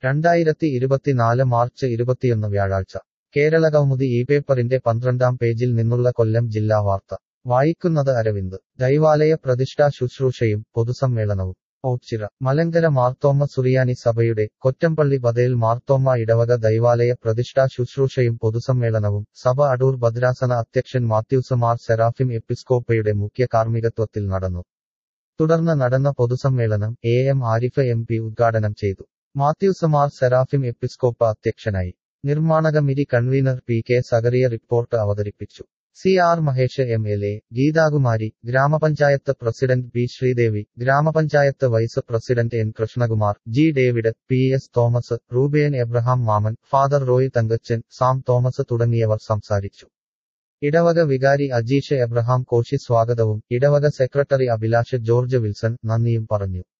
രണ്ടായിരത്തി ഇരുപത്തിനാല് മാർച്ച് ഇരുപത്തിയൊന്ന് വ്യാഴാഴ്ച കേരളകൗമുദി ഈ പേപ്പറിന്റെ പന്ത്രണ്ടാം പേജിൽ നിന്നുള്ള കൊല്ലം ജില്ലാ വാർത്ത വായിക്കുന്നത് അരവിന്ദ് ദൈവാലയ പ്രതിഷ്ഠാ ശുശ്രൂഷയും പൊതുസമ്മേളനവും ഓച്ചിറ മലങ്കര മാർത്തോമ്മ സുറിയാനി സഭയുടെ കൊറ്റമ്പള്ളി ബദേൽ മാർത്തോമ്മ ഇടവക ദൈവാലയ പ്രതിഷ്ഠാ ശുശ്രൂഷയും പൊതുസമ്മേളനവും സഭ അടൂർ ഭദ്രാസന അധ്യക്ഷൻ മാത്യൂസ് മാർ സെറാഫിം എപ്പിസ്കോപ്പയുടെ മുഖ്യ കാർമ്മികത്വത്തിൽ നടന്നു തുടർന്ന് നടന്ന പൊതുസമ്മേളനം A M Arif M P ഉദ്ഘാടനം ചെയ്തു മാത്യൂസ് മാർ സെറാഫിം എപ്പിസ്കോപ്പ അധ്യക്ഷനായി നിർമ്മാണ committee convener P K Zacharia report അവതരിപ്പിച്ചു C R Mahesh M L A Geethakumari gram panchayat president P Sreedevi gram panchayat vice president N Krishnakumar G David P S Thomas Reuben Abraham Mammen father Roy Thankachan Sam Thomas തുടങ്ങിയവർ സംസാരിച്ചു ഇടവക വികാരി Ajeesh Abraham Koshy സ്വാഗതവും ഇടവക സെക്രട്ടറി അഭിലാഷ് ജോർജ് വിൽസൺ നന്ദിയും പറഞ്ഞു